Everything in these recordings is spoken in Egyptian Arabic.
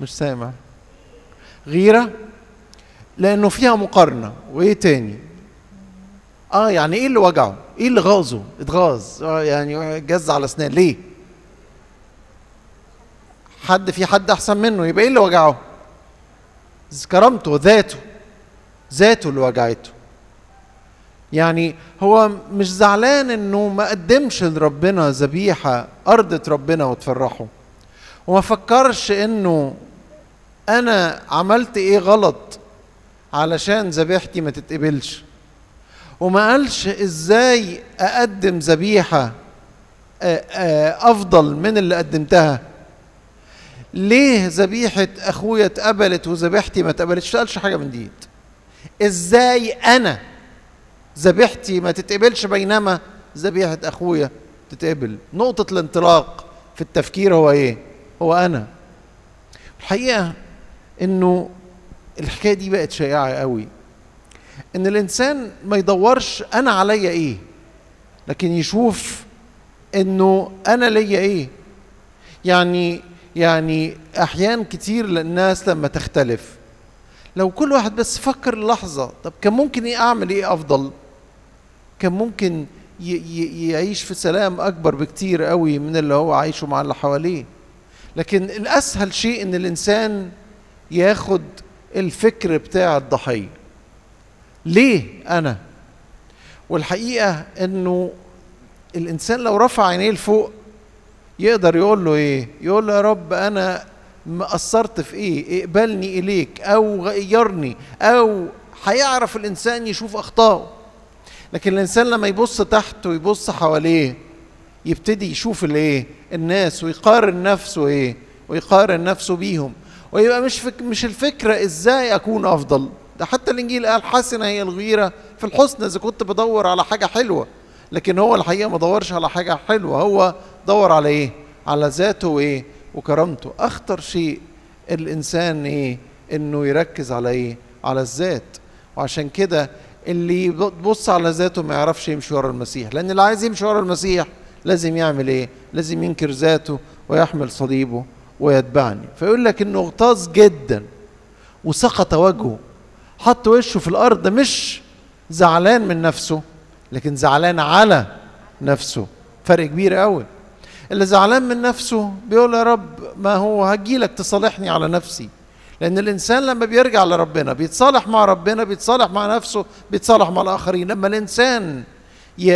مش سامع غيرة لأنه فيها مقارنة وإيه تاني اه يعني ايه اللي وجعه ايه اللي غاظه اتغاظ آه يعني جز على اسنان ليه حد في حد احسن منه يبقى ايه اللي وجعه كرامته ذاته ذاته اللي وجعته يعني هو مش زعلان انه ما قدمش لربنا ذبيحه ارضت ربنا وتفرحه وما فكرش انه انا عملت ايه غلط علشان ذبيحتي ما تتقبلش وما قالش ازاي اقدم ذبيحه افضل من اللي قدمتها ليه ذبيحه اخويا اتقبلت وذبيحتي ما اتقبلتش قالش حاجه من دي ازاي انا ذبيحتي ما تتقبلش بينما ذبيحه اخويا تتقبل نقطه الانطلاق في التفكير هو ايه هو انا الحقيقه انه الحكايه دي بقت شائعه قوي ان الانسان ما يدورش انا عليا ايه لكن يشوف انه انا ليا ايه يعني يعني احيان كتير للناس لما تختلف لو كل واحد بس فكر لحظة طب كان ممكن ايه اعمل ايه افضل كان ممكن يعيش في سلام اكبر بكتير قوي من اللي هو عايشه مع اللي حواليه لكن الاسهل شيء ان الانسان ياخد الفكر بتاع الضحيه ليه انا والحقيقه انه الانسان لو رفع عينيه لفوق يقدر يقول له ايه يقول له يا رب انا قصرت في ايه اقبلني اليك او غيرني او هيعرف الانسان يشوف اخطائه لكن الانسان لما يبص تحت ويبص حواليه يبتدي يشوف الايه الناس ويقارن نفسه ايه ويقارن نفسه بيهم ويبقى مش فك مش الفكره ازاي اكون افضل ده حتى الانجيل قال حسنه هي الغيره في الحسنى اذا كنت بدور على حاجه حلوه لكن هو الحقيقه ما دورش على حاجه حلوه هو دور على ايه على ذاته وايه وكرامته اخطر شيء الانسان ايه انه يركز على ايه على الذات وعشان كده اللي يبص على ذاته ما يعرفش يمشي ورا المسيح لان اللي عايز يمشي ورا المسيح لازم يعمل ايه لازم ينكر ذاته ويحمل صليبه ويتبعني فيقول لك انه اغتاظ جدا وسقط وجهه حط وشه في الارض مش زعلان من نفسه لكن زعلان على نفسه فرق كبير قوي اللي زعلان من نفسه بيقول يا رب ما هو هجيلك تصالحني على نفسي لان الانسان لما بيرجع لربنا بيتصالح مع ربنا بيتصالح مع نفسه بيتصالح مع الاخرين لما الانسان ي...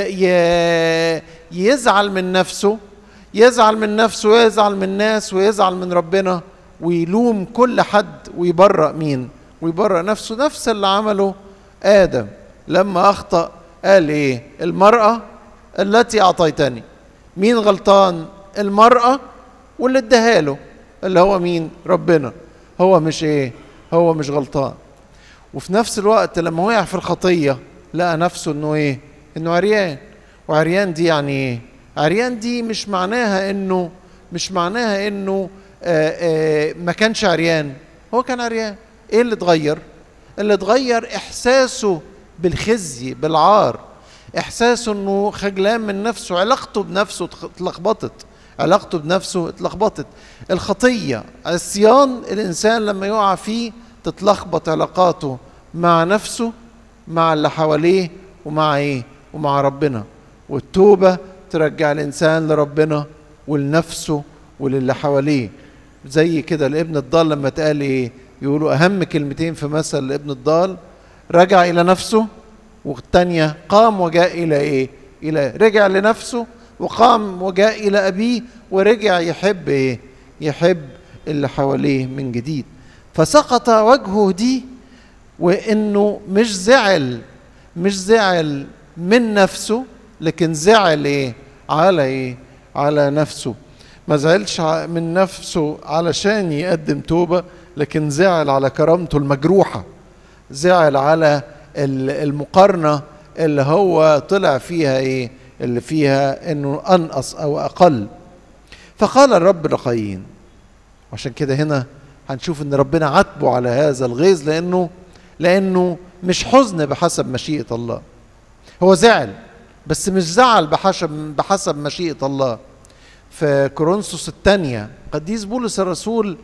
ي... يزعل من نفسه يزعل من نفسه ويزعل من الناس ويزعل من ربنا ويلوم كل حد ويبرأ مين ويبرأ نفسه نفس اللي عمله آدم لما أخطأ قال إيه المرأة التي أعطيتني مين غلطان المرأة واللي اداها له اللي هو مين ربنا هو مش إيه هو مش غلطان وفي نفس الوقت لما وقع في الخطية لقى نفسه إنه إيه إنه عريان وعريان دي يعني إيه عريان دي مش معناها إنه مش معناها إنه آآ آآ ما كانش عريان هو كان عريان ايه اللي اتغير اللي اتغير احساسه بالخزي بالعار احساسه انه خجلان من نفسه علاقته بنفسه اتلخبطت علاقته بنفسه اتلخبطت الخطيه عصيان الانسان لما يقع فيه تتلخبط علاقاته مع نفسه مع اللي حواليه ومع ايه ومع ربنا والتوبه ترجع الانسان لربنا ولنفسه وللي حواليه زي كده الابن الضال لما اتقال ايه يقولوا اهم كلمتين في مثل الابن الضال رجع الى نفسه والتانية قام وجاء الى ايه الى رجع لنفسه وقام وجاء الى ابيه ورجع يحب ايه يحب اللي حواليه من جديد فسقط وجهه دي وانه مش زعل مش زعل من نفسه لكن زعل ايه على ايه على نفسه ما زعلش من نفسه علشان يقدم توبة لكن زعل على كرامته المجروحة زعل على المقارنة اللي هو طلع فيها ايه اللي فيها انه انقص او اقل فقال الرب لقايين عشان كده هنا هنشوف ان ربنا عاتبه على هذا الغيظ لانه لانه مش حزن بحسب مشيئة الله هو زعل بس مش زعل بحسب بحسب مشيئة الله في كورنثوس الثانية قديس بولس الرسول